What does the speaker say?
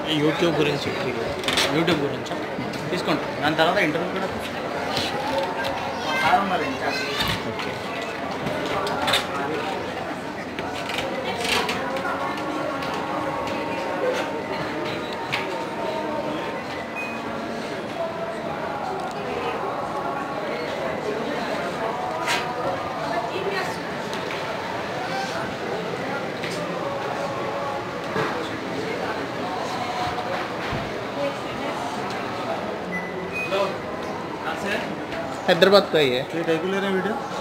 YouTube గురించి YouTube గురించా తీసుకోండి దాని తర్వాత ఇంటర్వ్యూ కూడా సార్ ఉన్నారు ఇంకా ఓకే हेलो कहाँ से हैदराबाद का ही है ये रेगुलर है वीडियो